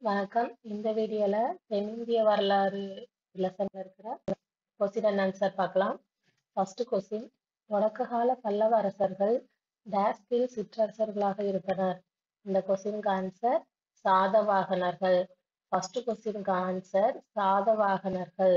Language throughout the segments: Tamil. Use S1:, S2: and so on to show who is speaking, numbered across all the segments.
S1: வணக்கம். இந்த வீடியோல தென்னிந்திய வரலாறு லெசன்ல இருக்கிற கொஸ்டின் அண்ட் ஆன்சர் பார்க்கலாம். ஃபர்ஸ்ட் கொஸ்டின் தொடக்ககால பல்லவ அரசர்கள் டேஸ்கில் சிற்றரசர்களாக இருந்தனர். இந்த கொஸ்டினுக்கு ஆன்சர் சாதவாகனர்கள். ஃபர்ஸ்ட் கொஸ்டினுக்கு ஆன்சர் சாதவாகனர்கள்.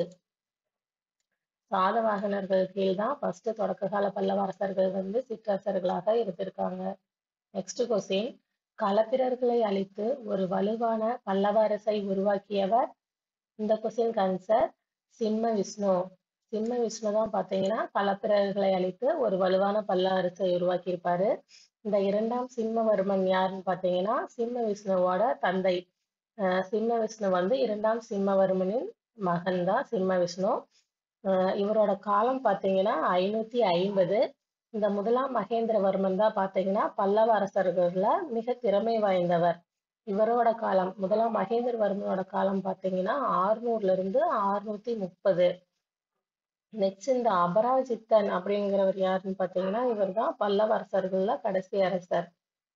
S1: சாதவாகனர்கள் கீழ் தான் ஃபர்ஸ்ட் தொடக்ககால பல்லவ அரசர்கள் வந்து சிற்றரசர்களாக இருந்திருக்காங்க. நெக்ஸ்ட் கொஸ்டின் களப்பிரர்களை அழித்து ஒரு வலுவான பல்லவ அரசை உருவாக்கியவர் இந்த கொஸ்டினுக்கு ஆன்சர் சிம்ம விஷ்ணு சிம்ம விஷ்ணு தான் பார்த்தீங்கன்னா களப்பிரர்களை அழித்து ஒரு வலுவான பல்லவ அரசை உருவாக்கியிருப்பாரு இந்த இரண்டாம் சிம்மவர்மன் யாருன்னு பார்த்தீங்கன்னா சிம்ம விஷ்ணுவோட தந்தை அஹ் சிம்ம விஷ்ணு வந்து இரண்டாம் சிம்மவர்மனின் மகன் தான் சிம்ம விஷ்ணு அஹ் இவரோட காலம் பார்த்தீங்கன்னா ஐநூத்தி ஐம்பது இந்த முதலாம் மகேந்திரவர்மன் தான் பார்த்தீங்கன்னா பல்லவ அரசர்கள்ல மிக திறமை வாய்ந்தவர் இவரோட காலம் முதலாம் மகேந்திரவர்மனோட காலம் பார்த்தீங்கன்னா ஆறுநூறுல இருந்து ஆறுநூத்தி முப்பது நெக்ஸ்ட் இந்த அபராஜித்தன் அப்படிங்கிறவர் யாருன்னு பார்த்தீங்கன்னா இவர் தான் பல்லவ அரசர்கள்ல கடைசி அரசர்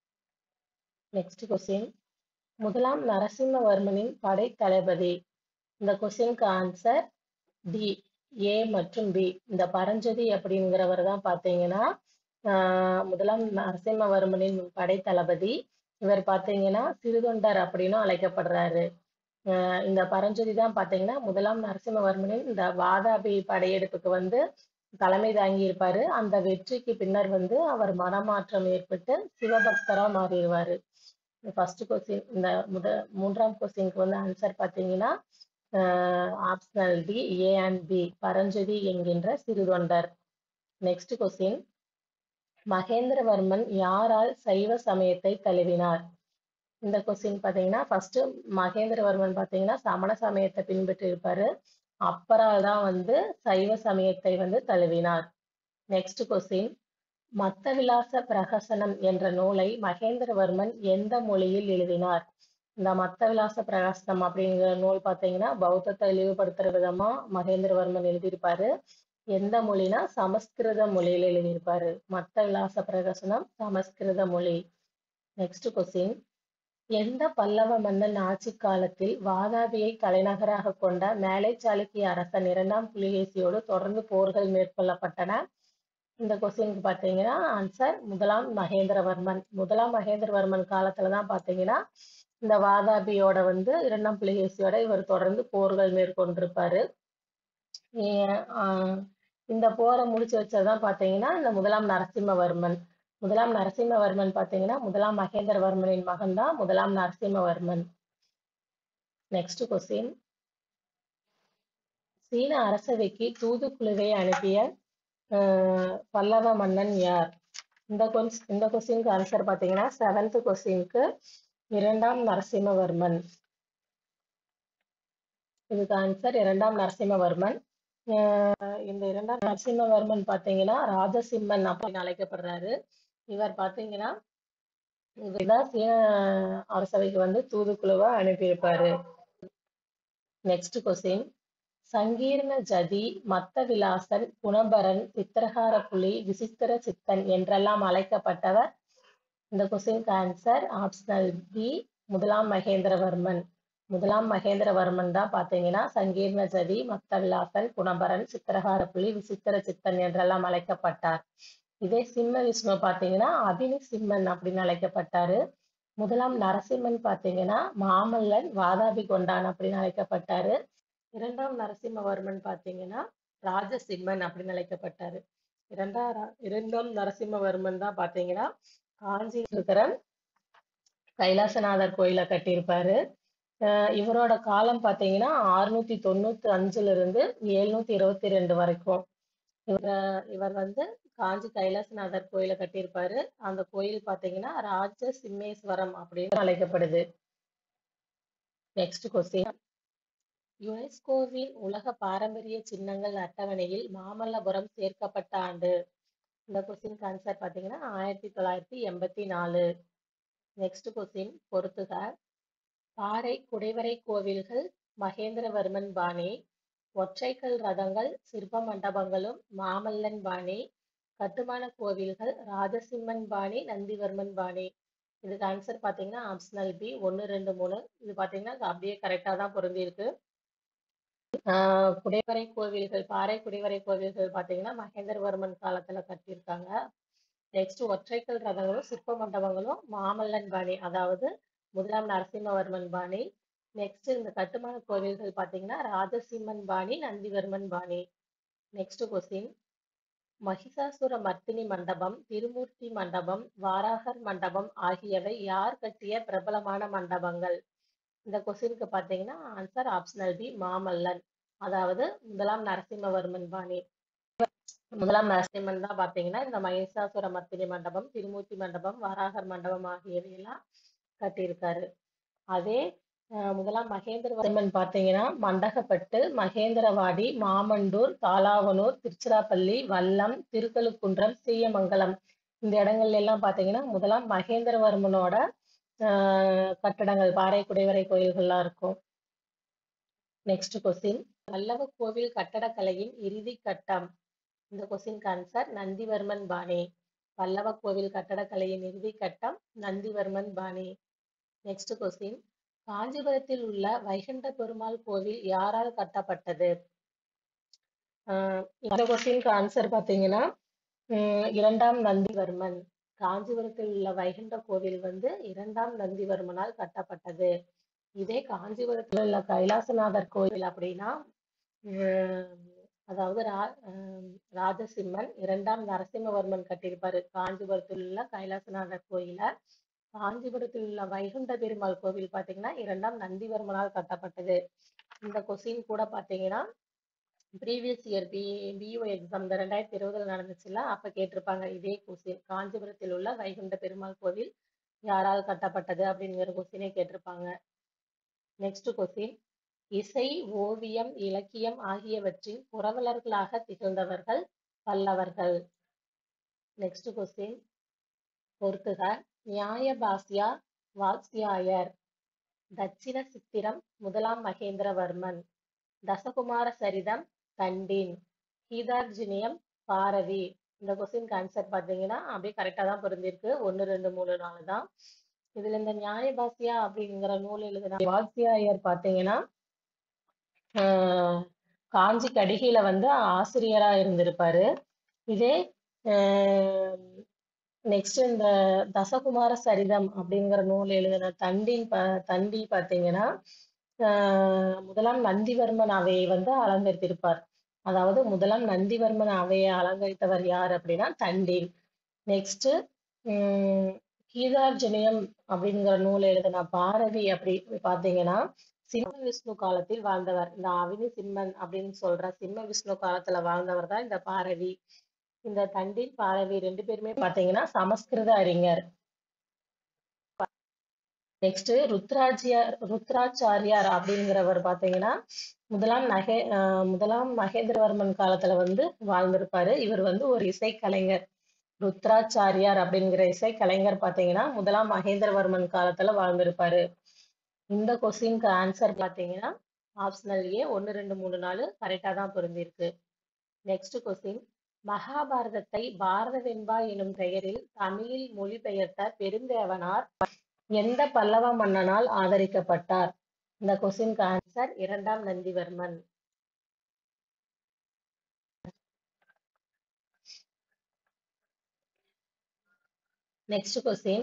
S1: நெக்ஸ்ட் கொஸ்டின் முதலாம் நரசிம்மவர்மனின் படை தளபதி இந்த கொஸ்டினுக்கு ஆன்சர் டி ஏ மற்றும் பி இந்த பரஞ்சதி அப்படிங்கிறவர் தான் பார்த்தீங்கன்னா ஆஹ் முதலாம் நரசிம்மவர்மனின் படை தளபதி இவர் பார்த்தீங்கன்னா சிறுதொண்டர் அப்படின்னு அழைக்கப்படுறாரு ஆஹ் இந்த பரஞ்சதி தான் பார்த்தீங்கன்னா முதலாம் நரசிம்மவர்மனின் இந்த வாதாபி படையெடுப்புக்கு வந்து தலைமை தாங்கி இருப்பாரு அந்த வெற்றிக்கு பின்னர் வந்து அவர் மனமாற்றம் ஏற்பட்டு சிவபக்தரா மாறிடுவாரு ஃபர்ஸ்ட் கொஸ்டின் இந்த முத மூன்றாம் கொஸ்டினுக்கு வந்து ஆன்சர் பார்த்தீங்கன்னா optional D A and B Paranjothi என்கின்ற சிறுதொண்டர் நெக்ஸ்ட் கொஸ்டின் மகேந்திரவர்மன் யாரால் சைவ சமயத்தை தழுவினார் இந்த கொஸ்டின் பார்த்தீங்கன்னா ஃபர்ஸ்ட் மகேந்திரவர்மன் பார்த்தீங்கன்னா சமண சமயத்தை பின்பற்றி இருப்பாரு அப்பரால் தான் வந்து சைவ சமயத்தை வந்து தழுவினார் நெக்ஸ்ட் கொஸ்டின் மத்த விலாச பிரகசனம் என்ற நூலை மகேந்திரவர்மன் எந்த மொழியில் எழுதினார் இந்த மத்த விலாச பிரகாசனம் அப்படிங்கிற நூல் பார்த்தீங்கன்னா பௌத்தத்தை இழிவுபடுத்துற விதமா மகேந்திரவர்மன் எழுதியிருப்பாரு எந்த மொழினா சமஸ்கிருத மொழியில எழுதியிருப்பாரு மத்த விலாச பிரகாசனம் சமஸ்கிருத மொழி நெக்ஸ்ட் கொஸ்டின் எந்த பல்லவ மன்னன் ஆட்சி காலத்தில் வாதாபியை தலைநகராக கொண்ட மேலை சாளுக்கிய அரசன் இரண்டாம் புலிகேசியோடு தொடர்ந்து போர்கள் மேற்கொள்ளப்பட்டன இந்த கொஸ்டினுக்கு பார்த்தீங்கன்னா ஆன்சர் முதலாம் மகேந்திரவர்மன் முதலாம் மகேந்திரவர்மன் காலத்துல தான் பார்த்தீங்கன்னா இந்த வாதாபியோட வந்து இரண்டாம் புலிகேசியோட இவர் தொடர்ந்து போர்கள் மேற்கொண்டிருப்பாரு இந்த போரை முடிச்சு வச்சதுதான் பார்த்தீங்கன்னா இந்த முதலாம் நரசிம்மவர்மன் முதலாம் நரசிம்மவர்மன் பார்த்தீங்கன்னா முதலாம் மகேந்திரவர்மனின் மகன் தான் முதலாம் நரசிம்மவர்மன் நெக்ஸ்ட் கொஸ்டின் சீன அரசவைக்கு தூதுக்குழுவை அனுப்பிய பல்லவ மன்னன் யார் இந்த கொஸ் இந்த கொஸ்டினுக்கு ஆன்சர் பார்த்தீங்கன்னா செவன்த் கொஸ்டினுக்கு இரண்டாம் நரசிம்மவர்மன் இதுக்கு ஆன்சர் இரண்டாம் நரசிம்மவர்மன் இந்த இரண்டாம் நரசிம்மவர்மன் பார்த்தீங்கன்னா ராஜசிம்மன் அப்படின்னு அழைக்கப்படுறாரு இவர் பார்த்தீங்கன்னா இவர் தான் சீன அரசவைக்கு வந்து தூதுக்குழுவை அனுப்பியிருப்பாரு நெக்ஸ்ட் கொஸ்டின் சங்கீர்ண ஜதி மத்த விலாசன் குணபரன் சித்திரகார புலி விசித்திர சித்தன் என்றெல்லாம் அழைக்கப்பட்டவர் இந்த கொஸ்டினுக்கு ஆன்சர் ஆப்ஷனல் பி முதலாம் மகேந்திரவர்மன் முதலாம் மகேந்திரவர்மன் தான் பார்த்தீங்கன்னா சங்கீர்ண ஜதி மத்த விலாசன் குணபரன் சித்திரகார புலி விசித்திர சித்தன் என்றெல்லாம் அழைக்கப்பட்டார் இதே சிம்ம விஷ்ணு பார்த்தீங்கன்னா அபினி சிம்மன் அப்படின்னு அழைக்கப்பட்டாரு முதலாம் நரசிம்மன் பார்த்தீங்கன்னா மாமல்லன் வாதாபி கொண்டான் அப்படின்னு அழைக்கப்பட்டாரு இரண்டாம் நரசிம்மவர்மன் பார்த்தீங்கன்னா ராஜசிம்மன் அப்படின்னு அழைக்கப்பட்டாரு இரண்டாம் இரண்டாம் நரசிம்மவர்மன் தான் பார்த்தீங்கன்னா காஞ்சி இருக்கிற கைலாசநாதர் கோயிலை கட்டியிருப்பாரு இவரோட காலம் பார்த்தீங்கன்னா அறுநூத்தி தொண்ணூத்தி அஞ்சுல இருந்து எழுநூத்தி இருபத்தி ரெண்டு வரைக்கும் இவர் இவர் வந்து காஞ்சி கைலாசநாதர் கோயிலை கட்டியிருப்பாரு அந்த கோயில் பார்த்தீங்கன்னா ராஜ சிம்மேஸ்வரம் அப்படின்னு அழைக்கப்படுது நெக்ஸ்ட் கொஸ்டின் யுனெஸ்கோவின் உலக பாரம்பரிய சின்னங்கள் அட்டவணையில் மாமல்லபுரம் சேர்க்கப்பட்ட ஆண்டு இந்த கொஸ்டினுக்கு ஆன்சர் பார்த்தீங்கன்னா ஆயிரத்தி தொள்ளாயிரத்தி எண்பத்தி நாலு நெக்ஸ்ட் கொஸ்டின் பொறுத்துக பாறை குடைவரை கோவில்கள் மகேந்திரவர்மன் பாணி ஒற்றைக்கல் ரதங்கள் சிற்ப மண்டபங்களும் மாமல்லன் பாணி கட்டுமான கோவில்கள் ராஜசிம்மன் பாணி நந்திவர்மன் பாணி இதுக்கு ஆன்சர் பார்த்தீங்கன்னா ஆப்ஷனல் பி ஒன்று ரெண்டு மூணு இது பார்த்தீங்கன்னா அப்படியே கரெக்டாக தான் பொருந்திருக்கு ஆஹ் குடைவரை கோவில்கள் பாறை குடைவரை கோவில்கள் பார்த்தீங்கன்னா மகேந்திரவர்மன் காலத்துல கட்டியிருக்காங்க நெக்ஸ்ட் ஒற்றைக்கல் ரதங்களும் சிற்ப மண்டபங்களும் மாமல்லன் பாணி அதாவது முதலாம் நரசிம்மவர்மன் பாணி நெக்ஸ்ட் இந்த கட்டுமான கோவில்கள் பார்த்தீங்கன்னா ராஜசிம்மன் பாணி நந்திவர்மன் பாணி நெக்ஸ்ட் கொஸ்டின் மகிஷாசுர மர்த்தினி மண்டபம் திருமூர்த்தி மண்டபம் வாராகர் மண்டபம் ஆகியவை யார் கட்டிய பிரபலமான மண்டபங்கள் இந்த கொஸ்டினுக்கு பார்த்தீங்கன்னா ஆன்சர் ஆப்ஷனல் பி மாமல்லன் அதாவது முதலாம் நரசிம்மவர்மன் பாணி முதலாம் நரசிம்மன் தான் பார்த்தீங்கன்னா இந்த மகிஷாசுர மர்த்தினி மண்டபம் திருமூர்த்தி மண்டபம் வராகர் மண்டபம் ஆகியவை எல்லாம் கட்டியிருக்காரு அதே அஹ், முதலாம் மகேந்திரவர்மன் பார்த்தீங்கன்னா மண்டகப்பட்டு மகேந்திரவாடி மாமண்டூர் தாலாவனூர் திருச்சிராப்பள்ளி வல்லம் திருக்கழுக்குன்றம் சீயமங்கலம் இந்த இடங்கள்ல எல்லாம் பார்த்தீங்கன்னா முதலாம் மகேந்திரவர்மனோட ஆஹ், கட்டடங்கள் பாறை குடைவரை கோயில்கள்லாம் இருக்கும் நெக்ஸ்ட் கொஸ்டின் பல்லவ கோவில் கட்டடக்கலையின் இறுதி கட்டம் இந்த கொஸ்டின் ஆன்சர் நந்திவர்மன் பாணி பல்லவ கோவில் கட்டடக்கலையின் இறுதி கட்டம் நந்திவர்மன் பாணி நெக்ஸ்ட் கொஸ்டின் காஞ்சிபுரத்தில் உள்ள வைகுண்ட பெருமாள் கோவில் யாரால் கட்டப்பட்டது ஆஹ் இந்த கொஸ்டினுக்கு ஆன்சர் பார்த்தீங்கன்னா உம் இரண்டாம் நந்திவர்மன் காஞ்சிபுரத்தில் உள்ள வைகுண்ட கோவில் வந்து இரண்டாம் நந்திவர்மனால் கட்டப்பட்டது இதே காஞ்சிபுரத்தில் உள்ள கைலாசநாதர் கோவில் அப்படின்னா உம் அதாவது ரா ஆஹ் ராஜசிம்மன் இரண்டாம் நரசிம்மவர்மன் கட்டியிருப்பாரு காஞ்சிபுரத்தில் உள்ள கைலாசநாதர் கோயில காஞ்சிபுரத்தில் உள்ள வைகுண்ட பெருமாள் கோவில் பார்த்தீங்கன்னா இரண்டாம் நந்திவர்மனால் கட்டப்பட்டது இந்த கொஸ்டின் கூட பார்த்தீங்கன்னா previous year B PO exam இந்த ரெண்டாயிரத்தி இருபதுல நடந்துச்சுல அப்ப கேட்டிருப்பாங்க இதே கொஸ்டின் காஞ்சிபுரத்தில் உள்ள வைகுண்ட பெருமாள் கோவில் யாரால் கட்டப்பட்டது அப்படிங்கிற கொஸ்டினே கேட்டிருப்பாங்க நெக்ஸ்ட் கொஸ்டின் இசை ஓவியம் இலக்கியம் ஆகியவற்றின் புரவலர்களாக திகழ்ந்தவர்கள் பல்லவர்கள் நெக்ஸ்ட் கொஸ்டின் பொறுத்துக நியாயபாஸ்யா வாத்ஸ்யாயர் தட்சிண சித்திரம் முதலாம் மகேந்திரவர்மன் தசகுமார சரிதம் தண்டீன் கீதார்ஜுனியம் பாரதி இந்த கொஸ்டின் ஆன்சர் பார்த்தீங்கன்னா அப்படியே கரெக்டாக தான் பொருந்திருக்கு ஒன்று ரெண்டு மூணு நாலு தான் இதுல இந்த நியாயபாசியா அப்படிங்கிற நூல் எழுதின வாத்ஸ்யாயர் பார்த்தீங்கன்னா ஆஹ் காஞ்சி கடிகையில வந்து ஆசிரியரா இருந்திருப்பாரு இதே நெக்ஸ்ட் இந்த தசகுமார சரிதம் அப்படிங்கிற நூல் எழுதின தண்டின் ப தண்டி பார்த்தீங்கன்னா ஆஹ் முதலாம் நந்திவர்மன் அவையை வந்து அலங்கரித்திருப்பார் அதாவது முதலாம் நந்திவர்மன் அவையை அலங்கரித்தவர் யார் அப்படின்னா தண்டீன் நெக்ஸ்ட் உம் கீதார்ஜுனியம் அப்படிங்கிற நூல் எழுதின பாரதி அப்படி பார்த்தீங்கன்னா சிம்ம விஷ்ணு காலத்தில் வாழ்ந்தவர் இந்த அவினி சிம்மன் அப்படின்னு சொல்ற சிம்ம விஷ்ணு காலத்துல வாழ்ந்தவர் தான் இந்த பாரதி இந்த தண்டின் பாரதி ரெண்டு பேருமே பார்த்தீங்கன்னா சமஸ்கிருத அறிஞர் நெக்ஸ்ட் ருத்ராஜியார் ருத்ராச்சாரியார் அப்படிங்கிறவர் பார்த்தீங்கன்னா முதலாம் நகே ஆஹ் முதலாம் மகேந்திரவர்மன் காலத்துல வந்து வாழ்ந்திருப்பாரு இவர் வந்து ஒரு இசைக்கலைஞர் ருத்ராச்சாரியார் அப்படிங்கிற இசைக்கலைஞர் பார்த்தீங்கன்னா முதலாம் மகேந்திரவர்மன் காலத்துல வாழ்ந்திருப்பாரு இந்த கொஸ்டினுக்கு ஆன்சர் பார்த்தீங்கன்னா ஆப்ஷனல் ஏ ஒன்று ரெண்டு மூணு நாலு கரெக்டாக தான் பொருந்திருக்கு நெக்ஸ்ட் கொஸ்டின் மகாபாரதத்தை பாரத வெண்பா எனும் பெயரில் தமிழில் மொழிபெயர்த்த பெருந்தேவனார் எந்த பல்லவ மன்னனால் ஆதரிக்கப்பட்டார் இந்த கொஸ்டினுக்கு ஆன்சர் இரண்டாம் நந்திவர்மன் நெக்ஸ்ட் கொஸ்டின்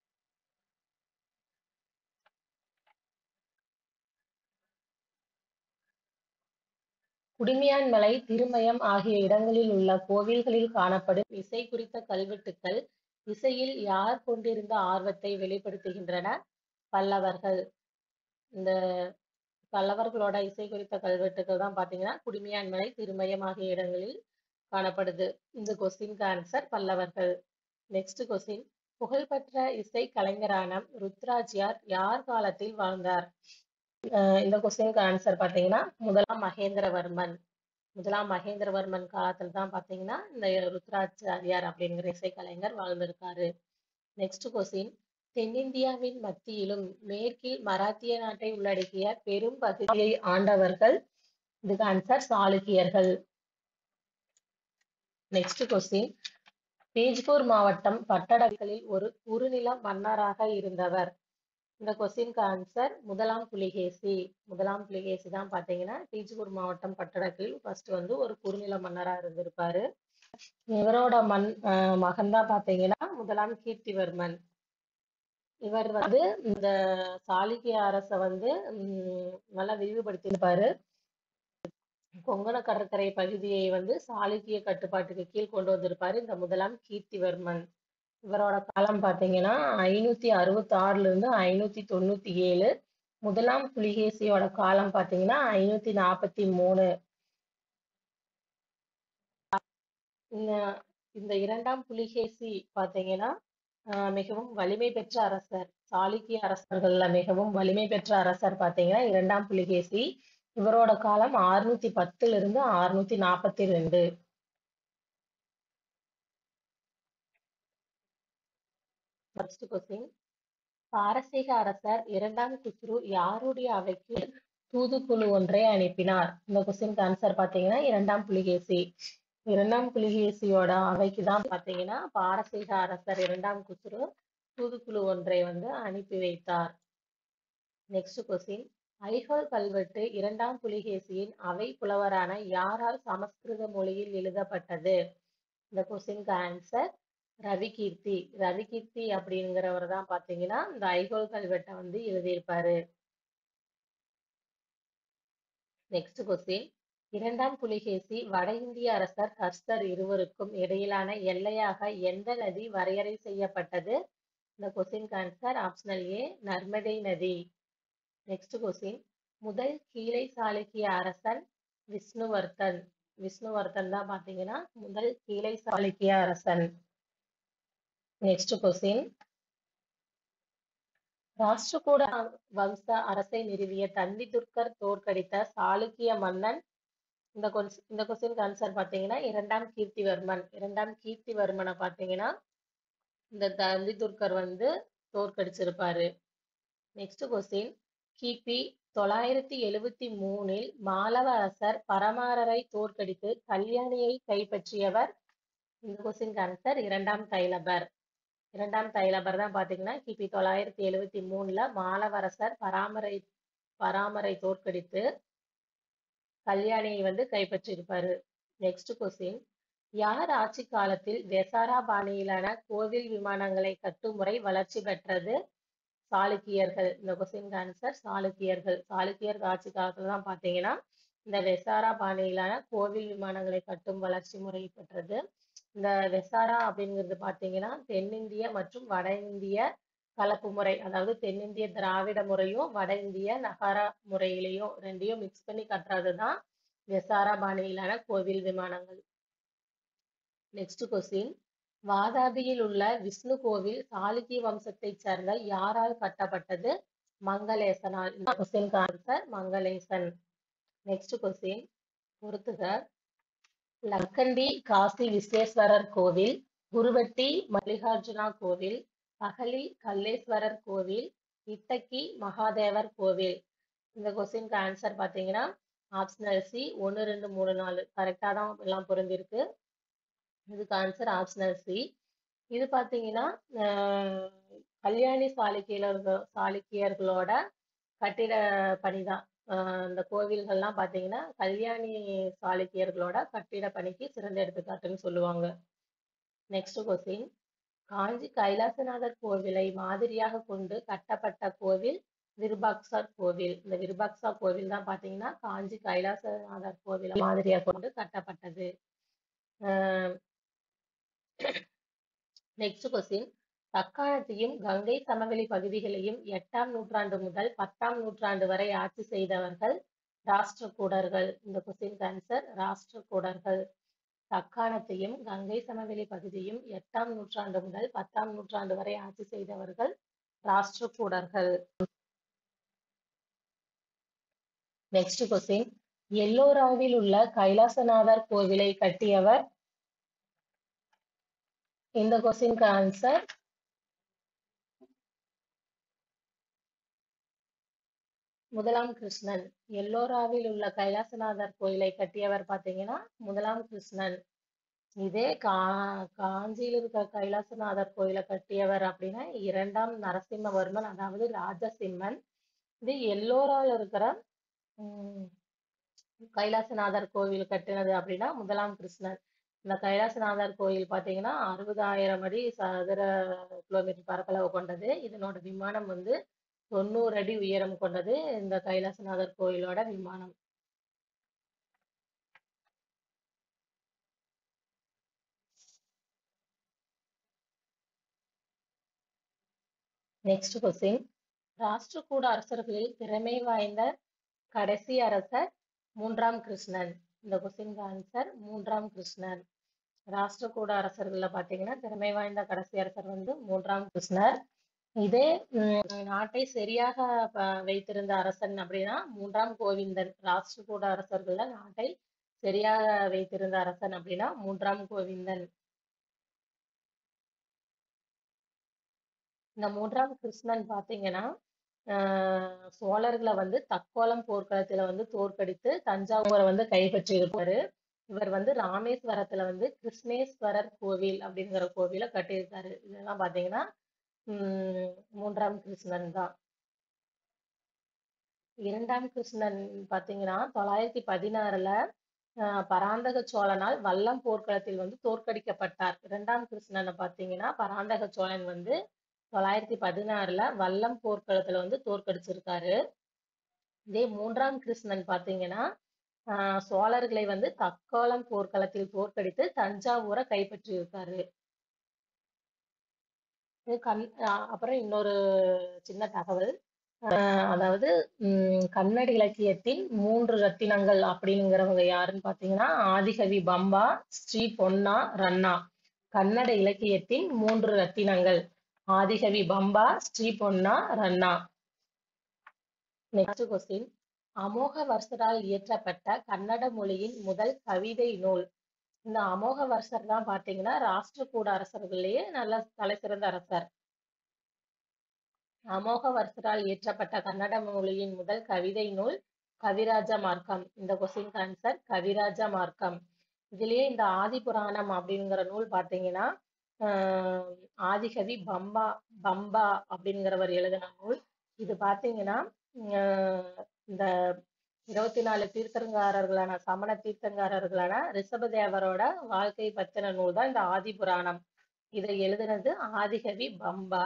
S1: குடுமியான்மலை திருமயம் ஆகிய இடங்களில் உள்ள கோவில்களில் காணப்படும் இசை குறித்த கல்வெட்டுக்கள் இசையில் யார் கொண்டிருந்த ஆர்வத்தை வெளிப்படுத்துகின்றன பல்லவர்கள் இந்த பல்லவர்களோட இசை குறித்த கல்வெட்டுக்கள் தான் பார்த்தீங்கன்னா குடுமியான்மலை திருமயம் ஆகிய இடங்களில் காணப்படுது இந்த கொஸ்டினுக்கு ஆன்சர் பல்லவர்கள் நெக்ஸ்ட் கொஸ்டின் புகழ்பெற்ற இசை கலைஞரான ருத்ராஜியார் யார் காலத்தில் வாழ்ந்தார் அஹ் இந்த கொஸ்டினுக்கு ஆன்சர் பார்த்தீங்கன்னா முதலாம் மகேந்திரவர்மன் முதலாம் மகேந்திரவர்மன் காலத்தில் தான் பார்த்தீங்கன்னா இந்த ருத்ராச்சாரியார் அப்படிங்கிற இசைக்கலைஞர் வாழ்ந்திருக்காரு நெக்ஸ்ட் கொஸ்டின் தென்னிந்தியாவின் மத்தியிலும் மேற்கில் மராத்திய நாட்டை உள்ளடக்கிய பெரும் பகுதியை ஆண்டவர்கள் இதுக்கு ஆன்சர் சாளுக்கியர்கள் நெக்ஸ்ட் கொஸ்டின் பீஜ்பூர் மாவட்டம் பட்டடக்கலில் ஒரு குறுநில மன்னராக இருந்தவர் இந்த கொஸ்டினுக்கு ஆன்சர் முதலாம் புலிகேசி முதலாம் புலிகேசி தான் பாத்தீங்கன்னா பீஜ்பூர் மாவட்டம் பட்டடக்கலில் ஃபர்ஸ்ட் வந்து ஒரு குறுநில மன்னரா இருந்திருப்பாரு இவரோட மண் மகன் தான் பாத்தீங்கன்னா முதலாம் கீர்த்திவர்மன் இவர் வந்து இந்த சாளுக்கிய அரச வந்து உம் நல்லா விரிவுபடுத்தியிருப்பாரு கொங்கண கடற்கரை பகுதியை வந்து சாளுக்கிய கட்டுப்பாட்டுக்கு கீழ் கொண்டு வந்திருப்பாரு இந்த முதலாம் கீர்த்திவர்மன் இவரோட காலம் பாத்தீங்கன்னா ஐநூத்தி அறுபத்தி ஆறுல இருந்து ஐநூத்தி தொண்ணூத்தி ஏழு முதலாம் புலிகேசியோட காலம் பாத்தீங்கன்னா ஐநூத்தி நாற்பத்தி மூணு இந்த இந்த இரண்டாம் புலிகேசி பாத்தீங்கன்னா ஆஹ் மிகவும் வலிமை பெற்ற அரசர் சாளுக்கிய அரசர்கள்ல மிகவும் வலிமை பெற்ற அரசர் பாத்தீங்கன்னா இரண்டாம் புலிகேசி இவரோட காலம் அறுநூத்தி பத்துல இருந்து அறுநூத்தி நாற்பத்தி ரெண்டு ஃபர்ஸ்ட் கொஸ்டின் பாரசீக அரசர் இரண்டாம் குஸ்ரு யாருடைய அவைக்கு தூதுக்குழு ஒன்றை அனுப்பினார் இந்த கொஸ்டினுக்கு ஆன்சர் பாத்தீங்கன்னா இரண்டாம் புலிகேசி இரண்டாம் புலிகேசியோட அவைக்கு தான் பாத்தீங்கன்னா பாரசீக அரசர் இரண்டாம் குஸ்ரு தூதுக்குழு ஒன்றை வந்து அனுப்பி வைத்தார் நெக்ஸ்ட் கொஸ்டின் ஐஹோல் கல்வெட்டு இரண்டாம் புலிகேசியின் அவை புலவரான யாரால் சமஸ்கிருத மொழியில் எழுதப்பட்டது இந்த கொஸ்டினுக்கு ஆன்சர் ரவிகீர்த்தி ரவிகீர்த்தி அப்படிங்கிறவர் தான் பாத்தீங்கன்னா இந்த ஐஹோல் கல்வெட்டை வந்து எழுதியிருப்பாரு நெக்ஸ்ட் கொஸ்டின் இரண்டாம் புலிகேசி வட இந்திய அரசர் ஹர்ஷர் இருவருக்கும் இடையிலான எல்லையாக எந்த நதி வரையறை செய்யப்பட்டது இந்த question answer optional A Narmada நதி நெக்ஸ்ட் கொஸ்டின் முதல் கீழை சாளுக்கிய அரசன் விஷ்ணுவர்தன் விஷ்ணுவர்தன் தான் பாத்தீங்கன்னா முதல் கீழை சாளுக்கிய அரசன் நெக்ஸ்ட் கொஸ்டின் ராஷ்டிரகூட வம்ச அரசை நிறுவிய தந்தி துர்க்கர் தோற்கடித்த சாளுக்கிய மன்னன் இந்த கொஸ் இந்த கொஸ்டினுக்கு ஆன்சர் பாத்தீங்கன்னா இரண்டாம் கீர்த்திவர்மன் இரண்டாம் கீர்த்திவர்மனை பாத்தீங்கன்னா இந்த தந்தி துர்க்கர் வந்து தோற்கடிச்சிருப்பாரு நெக்ஸ்ட் கொஸ்டின் கிபி தொள்ளாயிரத்தி எழுவத்தி மூணில் மாலவ அரசர் பரமாரரை தோற்கடித்து கல்யாணியை கைப்பற்றியவர் இந்த கொஸ்டினுக்கு ஆன்சர் இரண்டாம் தைலபர் இரண்டாம் தைலபர் தான் பாத்தீங்கன்னா கிபி தொள்ளாயிரத்தி எழுவத்தி மூணுல மாலவரசர் பராமரை பராமரை தோற்கடித்து கல்யாணியை வந்து கைப்பற்றியிருப்பாரு நெக்ஸ்ட் கொஸ்டின் யார் ஆட்சி காலத்தில் வெசாரா பாணியிலான கோவில் விமானங்களை கட்டும் முறை வளர்ச்சி பெற்றது சாளுக்கியர்கள் இந்த கொஸ்டின் ஆன்சர் சாளுக்கியர்கள் சாளுக்கியர் ஆட்சி காலத்துல தான் பாத்தீங்கன்னா இந்த வெசாரா பாணியிலான கோவில் விமானங்களை கட்டும் வளர்ச்சி முறை பெற்றது இந்த வெசாரா அப்படிங்கிறது பாத்தீங்கன்னா தென்னிந்திய மற்றும் வட இந்திய கலப்பு முறை அதாவது தென்னிந்திய திராவிட முறையும் வட இந்திய நகர முறையிலையும் ரெண்டையும் மிக்ஸ் பண்ணி கட்டுறதுதான் வெசாரா பாணியிலான கோவில் விமானங்கள் நெக்ஸ்ட் கொஸ்டின் வாதாபியில் உள்ள விஷ்ணு கோவில் சாளுக்கிய வம்சத்தைச் சேர்ந்த யாரால் கட்டப்பட்டது மங்களேசனால் இந்த question answer Mangalesha next question பொறுத்துக லக்கண்டி காசி விஸ்வேஸ்வரர் கோவில் குருவட்டி மல்லிகார்ஜுனா கோவில் பகலி கல்லேஸ்வரர் கோவில் இட்டக்கி மகாதேவர் கோவில் இந்த கொஸ்டினுக்கு ஆன்சர் பாத்தீங்கன்னா ஆப்ஷனல் சி ஒன்று ரெண்டு மூணு நாலு கரெக்டாக தான் எல்லாம் பொருந்திருக்கு இதுக்கு ஆன்சர் ஆப்ஷனல் சி இது பாத்தீங்கன்னா கல்யாணி சாளுக்கியர்கள் சாளுக்கியர்களோட கட்டிட பணிதான் இந்த கோவில்கள்லாம் பாத்தீங்கன்னா கல்யாணி சாளுக்கியர்களோட கட்டிட பணிக்கு சிறந்த எடுத்துக்காட்டுன்னு சொல்லுவாங்க நெக்ஸ்ட் கொஸ்டின் காஞ்சி கைலாசநாதர் கோவிலை மாதிரியாக கொண்டு கட்டப்பட்ட கோவில் விருபாக்சா கோவில் இந்த விருபாக்சா கோவில் தான் பாத்தீங்கன்னா காஞ்சி கைலாசநாதர் கோவிலை மாதிரியாக கொண்டு கட்டப்பட்டது நெக்ஸ்ட் கொஸ்டின் தக்காணத்தையும் கங்கை சமவெளி பகுதிகளையும் எட்டாம் நூற்றாண்டு முதல் பத்தாம் நூற்றாண்டு வரை ஆட்சி செய்தவர்கள் ராஷ்டிரகூடர்கள் இந்த கொஸ்டின் ஆன்சர் ராஷ்டிரகூடர்கள் தக்காணத்தையும் கங்கை சமவெளி பகுதியும் எட்டாம் நூற்றாண்டு முதல் பத்தாம் நூற்றாண்டு வரை ஆட்சி செய்தவர்கள் ராஷ்டிரகூடர்கள் நெக்ஸ்ட் கொஸ்டின் எல்லோராவில் உள்ள கைலாசநாதர் கோவிலை கட்டியவர் இந்த கொஸ்டினுக்கு ஆன்சர் முதலாம் கிருஷ்ணன் எல்லோராவில் உள்ள கைலாசநாதர் கோயிலை கட்டியவர் பாத்தீங்கன்னா முதலாம் கிருஷ்ணன் இதே கா காஞ்சியில் இருக்கிற கைலாசநாதர் கோயிலை கட்டியவர் அப்படின்னா இரண்டாம் நரசிம்மவர்மன் அதாவது ராஜசிம்மன் இது எல்லோரால இருக்கிற உம் கைலாசநாதர் கோவில் கட்டினது அப்படின்னா முதலாம் கிருஷ்ணர் இந்த கைலாசநாதர் கோயில் பார்த்தீங்கன்னா அறுபதாயிரம் அடி சதுர கிலோமீட்டர் பரப்பளவு கொண்டது இதனோட விமானம் வந்து தொண்ணூறு அடி உயரம் கொண்டது இந்த கைலாசநாதர் கோயிலோட விமானம் நெக்ஸ்ட் கொஸ்டின் ராஷ்டிரகூட அரசர்களில் திறமை வாய்ந்த கடைசி அரசர் மூன்றாம் கிருஷ்ணன் இந்த கொஸ்டினுக்கு ஆன்சர் மூன்றாம் கிருஷ்ணர் ராஷ்டிரகூட அரசர்கள்ல பாத்தீங்கன்னா திறமை வாய்ந்த கடைசி அரசர் வந்து மூன்றாம் கிருஷ்ணர் இதே உம், நாட்டை சரியாக ப- வைத்திருந்த அரசன் அப்படின்னா மூன்றாம் கோவிந்தன் ராஷ்டிரகூட அரசர்கள்ல நாட்டை சரியாக வைத்திருந்த அரசன் அப்படின்னா மூன்றாம் கோவிந்தன் இந்த மூன்றாம் கிருஷ்ணன் பாத்தீங்கன்னா ஆஹ் சோழர்களை வந்து தக்கோலம் போர்க்களத்துல வந்து தோற்கடித்து தஞ்சாவூரை வந்து கைப்பற்றி இருப்பாரு இவர் வந்து ராமேஸ்வரத்துல வந்து கிருஷ்ணேஸ்வரர் கோவில் அப்படிங்கிற கோவிலை கட்டியிருக்காரு இதெல்லாம் பாத்தீங்கன்னா உம் மூன்றாம் கிருஷ்ணன் தான் இரண்டாம் கிருஷ்ணன் பாத்தீங்கன்னா தொள்ளாயிரத்தி பதினாறுல ஆஹ் பராந்தக சோழனால் வல்லம் போர்க்களத்தில் வந்து தோற்கடிக்கப்பட்டார் இரண்டாம் கிருஷ்ணனை பாத்தீங்கன்னா பராந்தக சோழன் வந்து தொள்ளாயிரத்தி பதினாறுல வல்லம் போர்க்களத்துல வந்து தோற்கடிச்சிருக்காரு இதே மூன்றாம் கிருஷ்ணன் பாத்தீங்கன்னா ஆஹ் சோழர்களை வந்து தக்கோலம் போர்க்களத்தில் தோற்கடித்து தஞ்சாவூரை கைப்பற்றியிருக்காரு இது கண் ஆஹ் அப்புறம் இன்னொரு சின்ன தகவல் ஆஹ் அதாவது உம் கன்னட இலக்கியத்தின் மூன்று ரத்தினங்கள் அப்படிங்கிறவங்க யாருன்னு பாத்தீங்கன்னா ஆதிகவி பம்பா ஸ்ரீ பொன்னா ரன்னா கன்னட இலக்கியத்தின் மூன்று ரத்தினங்கள் ஆதிகவி பம்பா ஸ்ரீ பொன்னா ரன்னா நெக்ஸ்ட் கொஸ்டின் அமோக வர்ஷரால் இயற்றப்பட்ட கன்னட மொழியின் முதல் கவிதை நூல் இந்த அமோக வர்ஷர் தான் பாத்தீங்கன்னா ராஷ்டிரகூட அரசர்கள்லயே நல்ல தலை சிறந்த அரசர் அமோக வர்ஷரால் இயற்றப்பட்ட கன்னட மொழியின் முதல் கவிதை நூல் கவிராஜ மார்க்கம் இந்த கொஸ்டின் ஆன்சர் கவிராஜ மார்க்கம் இதுலயே இந்த ஆதி புராணம் அப்படிங்கிற நூல் பாத்தீங்கன்னா ஆஹ் ஆதிகவி பம்பா பம்பா அப்படிங்கிறவர் எழுதின நூல் இது பாத்தீங்கன்னா ஆஹ் இந்த இருபத்தி நாலு தீர்த்தங்காரர்களான சமண தீர்த்தங்காரர்களான ரிஷபதேவரோட வாழ்க்கை பத்தின நூல் தான் இந்த ஆதி புராணம் இதை எழுதினது ஆதிகவி பம்பா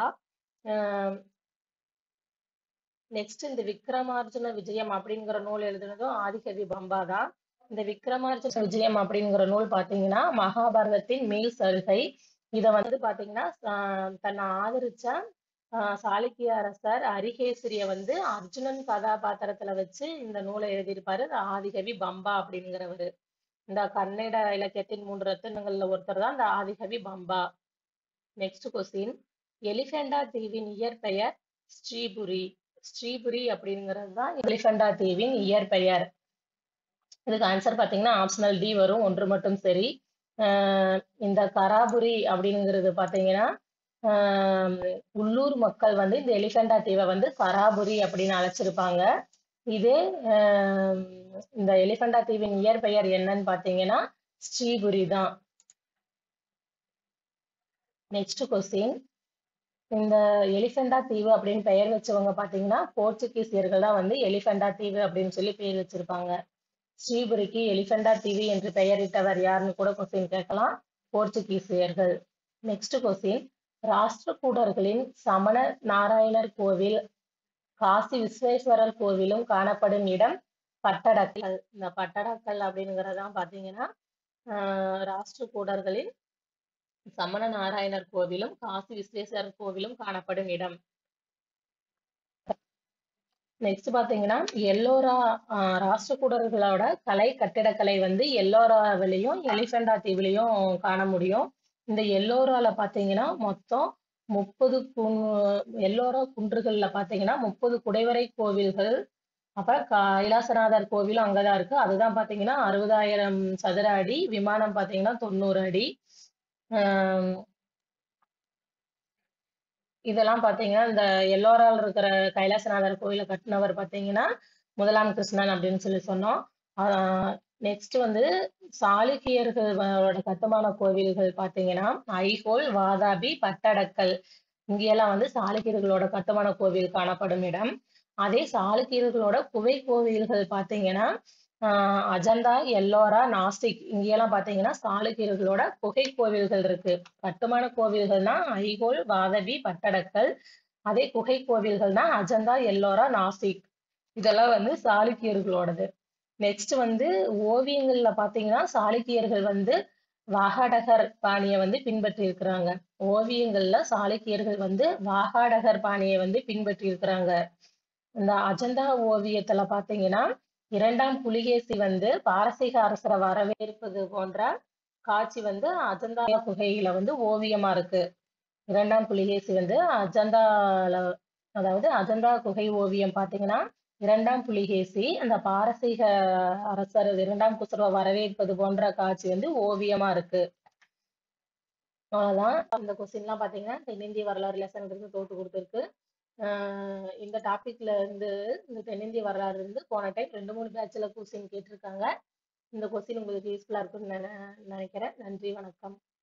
S1: நெக்ஸ்ட் இந்த விக்ரமார்ஜுன விஜயம் அப்படிங்கிற நூல் எழுதினதும் ஆதிகவி பம்பா தான் இந்த விக்ரமார்ஜுன விஜயம் அப்படிங்கிற நூல் பாத்தீங்கன்னா மகாபாரதத்தின் மேல் சருகை இத வந்து பாத்தீங்கன்னா ஆஹ் தன்னை ஆதரிச்ச ஆஹ் சாளுக்கிய அரசர் அரிகேசரிய வந்து அர்ஜுனன் கதாபாத்திரத்துல வச்சு இந்த நூலை எழுதியிருப்பாரு இது ஆதிகவி பம்பா அப்படிங்கிறவரு இந்த கன்னட இலக்கியத்தின் மூன்று ரத்தினங்கள்ல ஒருத்தர் தான் இந்த ஆதிகவி பம்பா நெக்ஸ்ட் கொஸ்டின் எலிஃபெண்டா தீவின் இயற்பெயர் ஸ்ரீபுரி ஸ்ரீபுரி அப்படிங்கிறது தான் எலிஃபெண்டா தீவின் இயற்பெயர் இதுக்கு ஆன்சர் பாத்தீங்கன்னா ஆப்ஷனல் டி வரும் ஒன்று மட்டும் சரி ஆஹ் இந்த கராபுரி அப்படிங்கிறது பாத்தீங்கன்னா ஆஹ் உள்ளூர் மக்கள் வந்து இந்த எலிஃபெண்டா தீவை வந்து கராபுரி அப்படின்னு அழைச்சிருப்பாங்க இதே ஆஹ் இந்த எலிஃபெண்டா தீவின் இயற்பெயர் என்னன்னு பாத்தீங்கன்னா ஸ்ரீபுரி தான் நெக்ஸ்ட் கொஸ்டின் இந்த எலிஃபெண்டா தீவு அப்படின்னு பெயர் வச்சவங்க பாத்தீங்கன்னா போர்ச்சுகீசியர்கள் தான் வந்து எலிஃபெண்டா தீவு அப்படின்னு சொல்லி பெயர் வச்சிருப்பாங்க ஸ்ரீபுரிக்கு எலிஃபெண்டா தீவு என்று பெயரிட்டவர் யாருன்னு கூட கொஸ்டின் கேட்கலாம் போர்ச்சுகீசியர்கள் நெக்ஸ்ட் கொஸ்டின் ராஷ்டிரகூடர்களின் சமண நாராயணர் கோவில் காசி விஸ்வேஸ்வரர் கோவிலும் காணப்படும் இடம் பட்டடக்கல் இந்த பட்டடக்கல் அப்படிங்கிறதான் பாத்தீங்கன்னா ஆஹ் ராஷ்டிரகூடர்களின் சமண நாராயணர் கோவிலும் காசி விஸ்வேஸ்வரர் கோவிலும் காணப்படும் இடம் நெக்ஸ்ட் பாத்தீங்கன்னா எல்லோரா ஆஹ் ராஷ்டிரகூடர்களோட கலை கட்டிடக்கலை வந்து எல்லோராவிலையும் எலிஃபெண்டா தீவுலையும் காண முடியும் இந்த எல்லோரால பாத்தீங்கன்னா மொத்தம் முப்பது குன் எல்லோரா குன்றுகள்ல பாத்தீங்கன்னா முப்பது குடைவரை கோவில்கள் அப்புறம் கைலாசநாதர் கோவிலும் அங்கதான் இருக்கு அதுதான் பாத்தீங்கன்னா அறுபதாயிரம் சதுர அடி விமானம் பாத்தீங்கன்னா தொண்ணூறு அடி ஆஹ் இதெல்லாம் பாத்தீங்கன்னா இந்த எல்லோரால் இருக்கிற கைலாசநாதர் கோயிலை கட்டினவர் பாத்தீங்கன்னா முதலாம் கிருஷ்ணன் அப்படின்னு சொல்லி சொன்னோம் ஆஹ் நெக்ஸ்ட் வந்து சாளுக்கியர்களோட கட்டுமான கோவில்கள் பார்த்தீங்கன்னா ஐஹோல் வாதாபி பட்டடக்கல் இங்கெல்லாம் வந்து சாளுக்கியர்களோட கட்டுமான கோவில் காணப்படும் இடம் அதே சாளுக்கியர்களோட குகை கோவில்கள் பார்த்தீங்கன்னா ஆஹ் அஜந்தா எல்லோரா நாசிக் இங்கெல்லாம் பார்த்தீங்கன்னா சாளுக்கியர்களோட குகை கோவில்கள் இருக்கு கட்டுமான கோவில்கள்னா ஐஹோல் வாதபி பட்டடக்கல் அதே குகை கோவில்கள்னா அஜந்தா எல்லோரா நாசிக் இதெல்லாம் வந்து சாளுக்கியர்களோடது நெக்ஸ்ட் வந்து ஓவியங்கள்ல பாத்தீங்கன்னா சாளுக்கியர்கள் வந்து வாகாடகர் பாணியை வந்து பின்பற்றி இருக்கிறாங்க ஓவியங்கள்ல சாளுக்கியர்கள் வந்து வாகாடகர் பாணியை வந்து பின்பற்றி இருக்கிறாங்க இந்த அஜந்தா ஓவியத்துல பாத்தீங்கன்னா இரண்டாம் புலிகேசி வந்து பாரசீக அரசரை வரவேற்பது போன்ற காட்சி வந்து அஜந்தா குகையில வந்து ஓவியமா இருக்கு இரண்டாம் புலிகேசி வந்து அஜந்தால அதாவது அஜந்தா குகை ஓவியம் பாத்தீங்கன்னா இரண்டாம் புலிகேசி அந்த பாரசீக அரசர் இரண்டாம் குசர்வ வரவேற்பது போன்ற காட்சி வந்து ஓவியமா இருக்கு அவ்வளவுதான் இந்த கொஸ்டின்லாம் பாத்தீங்கன்னா தென்னிந்திய வரலாறு லெசன்ங்கிறது போட்டு கொடுத்துருக்கு ஆஹ் இந்த டாபிக்ல இருந்து இந்த தென்னிந்திய வரலாறு இருந்து போன டைம் ரெண்டு மூணு பேட்ச்ல கொஸ்டின் கேட்டிருக்காங்க இந்த கொஸ்டின் உங்களுக்கு யூஸ்ஃபுல்லா இருக்கும்னு நினை- நினைக்கிறேன் நன்றி வணக்கம்